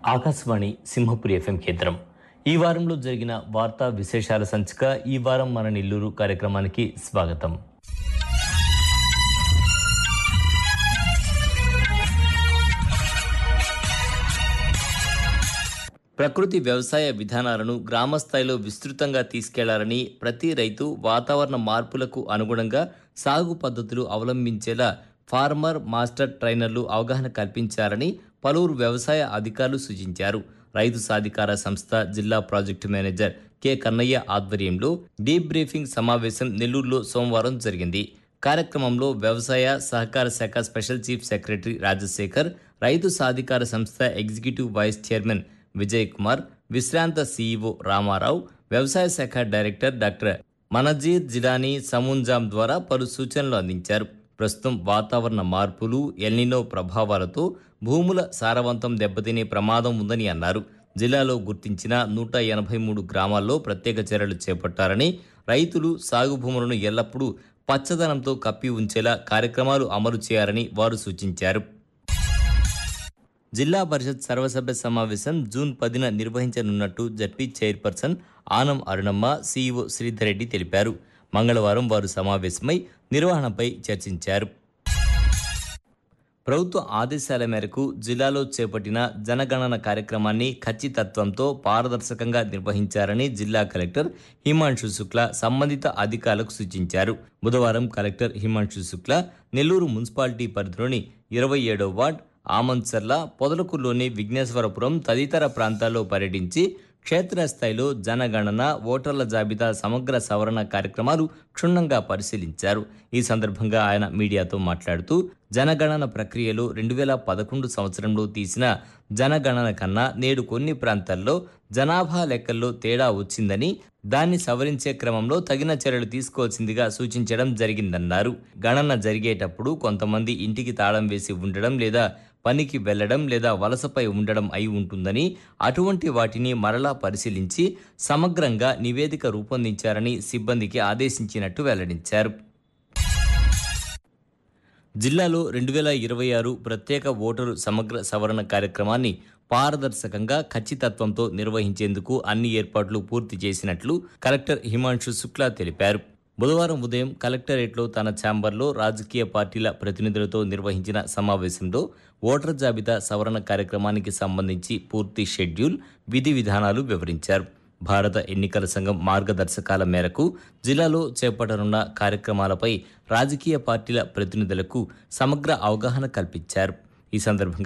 Akashvani Simhapuri FM కేంద్రం ఈ వారంలో జరిగిన వార్తా విశేషాల సంచిక ఈ వారం మన నెల్లూరు కార్యక్రమానికి స్వాగతం ప్రకృతి వ్యవసాయ విధానాలను గ్రామ స్థాయిలో విస్తృతంగా తీసుకెళ్లాలని ప్రతి రైతు వాతావరణ మార్పులకు అనుగుణంగా సాగు పద్ధతులు అవలంబించేలా ఫార్మర్ మాస్టర్ ట్రైనర్లు అవగాహన కల్పించాలని పలువురు వ్యవసాయ అధికారులు సూచించారు రైతు సాధికార సంస్థ జిల్లా ప్రాజెక్టు మేనేజర్ కె కన్నయ్య ఆధ్వర్యంలో డీప్ బ్రీఫింగ్ సమావేశం నెల్లూరులో సోమవారం జరిగింది కార్యక్రమంలో వ్యవసాయ సహకార శాఖ స్పెషల్ చీఫ్ సెక్రటరీ రాజశేఖర్ రైతు సాధికార సంస్థ executive vice chairman Vijay Kumar విశ్రాంత సీఈఓ రామారావు వ్యవసాయ శాఖ డైరెక్టర్ డాక్టర్ మనజీర్ జిలానీ సముంజాం ద్వారా పలు సూచనలు అందించారు ప్రస్తుతం వాతావరణ మార్పులు ఎల్నినో ప్రభావాలతో భూముల సారవంతం దెబ్బతినే ప్రమాదం ఉందని అన్నారు జిల్లాలో గుర్తించిన నూట ఎనభై మూడు గ్రామాల్లో ప్రత్యేక చర్యలు చేపట్టారని రైతులు సాగు భూములను ఎల్లప్పుడూ పచ్చదనంతో కప్పి ఉంచేలా కార్యక్రమాలు అమలు చేయాలని వారు సూచించారు జిల్లా పరిషత్ సర్వసభ్య సమావేశం జూన్ పదిన నిర్వహించనున్నట్టు ZP chairperson Anam Arunamma CEO Sridhar Reddy తెలిపారు మంగళవారం వారు సమావేశమై నిర్వహణపై చర్చించారు ప్రభుత్వ ఆదేశాల మేరకు జిల్లాలో చేపట్టిన జనగణన కార్యక్రమాన్ని ఖచ్చితత్వంతో పారదర్శకంగా నిర్వహించారని జిల్లా కలెక్టర్ హిమాంశు శుక్ల సంబంధిత అధికారులకు సూచించారు బుధవారం కలెక్టర్ హిమాంశు శుక్ల నెల్లూరు మున్సిపాలిటీ పరిధిలోని ఇరవై ఏడో వార్డ్ ఆమంచర్ల పొదలకూరులోని విఘ్నేశ్వరపురం తదితర ప్రాంతాల్లో పర్యటించి క్షేత్రస్థాయిలో జనగణన ఓటర్ల జాబితా సమగ్ర సవరణ కార్యక్రమాలు క్షుణ్ణంగా పరిశీలించారు ఈ సందర్భంగా ఆయన మీడియాతో మాట్లాడుతూ జనగణన ప్రక్రియలో రెండు వేల పదకొండు సంవత్సరంలో తీసిన జనగణన కన్నా నేడు కొన్ని ప్రాంతాల్లో జనాభా లెక్కల్లో తేడా వచ్చిందని దాన్ని సవరించే క్రమంలో తగిన చర్యలు తీసుకోవాల్సిందిగా సూచించడం జరిగిందన్నారు గణన జరిగేటప్పుడు కొంతమంది ఇంటికి తాళం వేసి ఉండడం లేదా పనికి వెళ్లడం లేదా వలసపై ఉండడం అయి ఉంటుందని అటువంటి వాటిని మరలా పరిశీలించి సమగ్రంగా నివేదిక రూపొందించారని సిబ్బందికి ఆదేశించినట్టు వెల్లడించారు జిల్లాలో రెండు వేల ఇరవై ఆరు ప్రత్యేక ఓటరు సమగ్ర సవరణ కార్యక్రమాన్ని పారదర్శకంగా ఖచ్చితత్వంతో నిర్వహించేందుకు అన్ని ఏర్పాట్లు పూర్తి చేసినట్లు కలెక్టర్ హిమాంశు శుక్లా తెలిపారు బుధవారం ఉదయం కలెక్టరేట్లో తన ఛాంబర్లో రాజకీయ పార్టీల ప్రతినిధులతో నిర్వహించిన సమావేశంలో ఓటర్ జాబితా సవరణ కార్యక్రమానికి సంబంధించి పూర్తి షెడ్యూల్ విధి విధానాలు వివరించారు భారత ఎన్నికల సంఘం మార్గదర్శకాల మేరకు జిల్లాలో చేపట్టనున్న కార్యక్రమాలపై రాజకీయ పార్టీల ప్రతినిధులకు సమగ్ర అవగాహన కల్పించారు ఈ సందర్భంగా